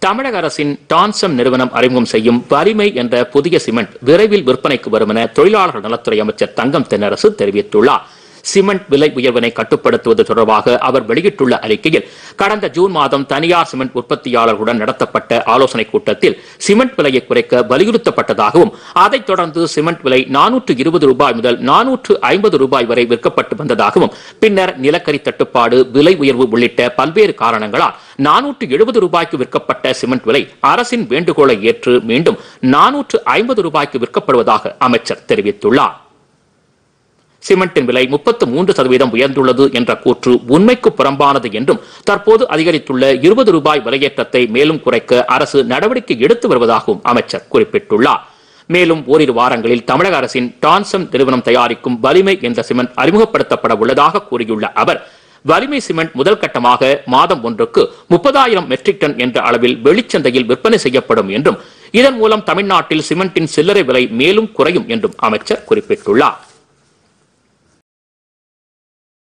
தமிழக அரசின் டான்சம் நிறுவனம் அறிமுகம் செய்யும் வலிமை என்ற புதிய சிமெண்ட் விரைவில் விற்பனைக்கு வரும் என தொழிலாளர் நலத்துறை அமைச்சர் தங்கம் தென்னரசு தெரிவித்துள்ளார் சிமெண்ட் விலை உயர்வினை கட்டுப்படுத்துவது தொடர்பாக அவர் வெளியிட்டுள்ள அறிக்கையில் கடந்த ஜூன் மாதம் தனியார் சிமெண்ட் உற்பத்தியாளர்களுடன் நடத்தப்பட்ட ஆலோசனைக் கூட்டத்தில் சிமெண்ட் விலையை குறைக்க வலியுறுத்தப்பட்டதாகவும் அதைத் தொடர்ந்து சிமெண்ட் விலை நானூற்று இருபது ரூபாய் முதல் நானூற்று ஐம்பது ரூபாய் வரை விற்கப்பட்டு வந்ததாகவும் பின்னர் நிலக்கரி தட்டுப்பாடு விலை உயர்வு உள்ளிட்ட பல்வேறு காரணங்களால் நானூற்று எழுபது ரூபாய்க்கு விற்கப்பட்ட சிமெண்ட் விலை அரசின் வேண்டுகோளை ஏற்று மீண்டும் நானூற்று ஐம்பது ரூபாய்க்கு விற்கப்படுவதாக அமைச்சர் தெரிவித்துள்ளார் சிமெண்டின் விலை முப்பத்து மூன்று சதவீதம் உயர்ந்துள்ளது என்ற கூற்று உண்மைக்கு புறம்பானது என்றும் தற்போது அதிகரித்துள்ள இருபது ரூபாய் விலையேற்றத்தை மேலும் குறைக்க அரசு நடவடிக்கை எடுத்து வருவதாகவும் அமைச்சர் குறிப்பிட்டுள்ளார் மேலும் ஓரிரு வாரங்களில் தமிழக அரசின் டான்சம் நிறுவனம் தயாரிக்கும் வலிமை என்ற சிமெண்ட் அறிமுகப்படுத்தப்பட உள்ளதாக கூறியுள்ள அவர் வலிமை சிமெண்ட் முதல் கட்டமாக மாதம் ஒன்றுக்கு முப்பதாயிரம் மெட்ரிக் டன் என்ற அளவில் வெளிச்சந்தையில் விற்பனை செய்யப்படும் என்றும் இதன் மூலம் தமிழ்நாட்டில் சிமெண்டின் சில்லறை விலை மேலும் குறையும் என்றும் அமைச்சர் குறிப்பிட்டுள்ளார்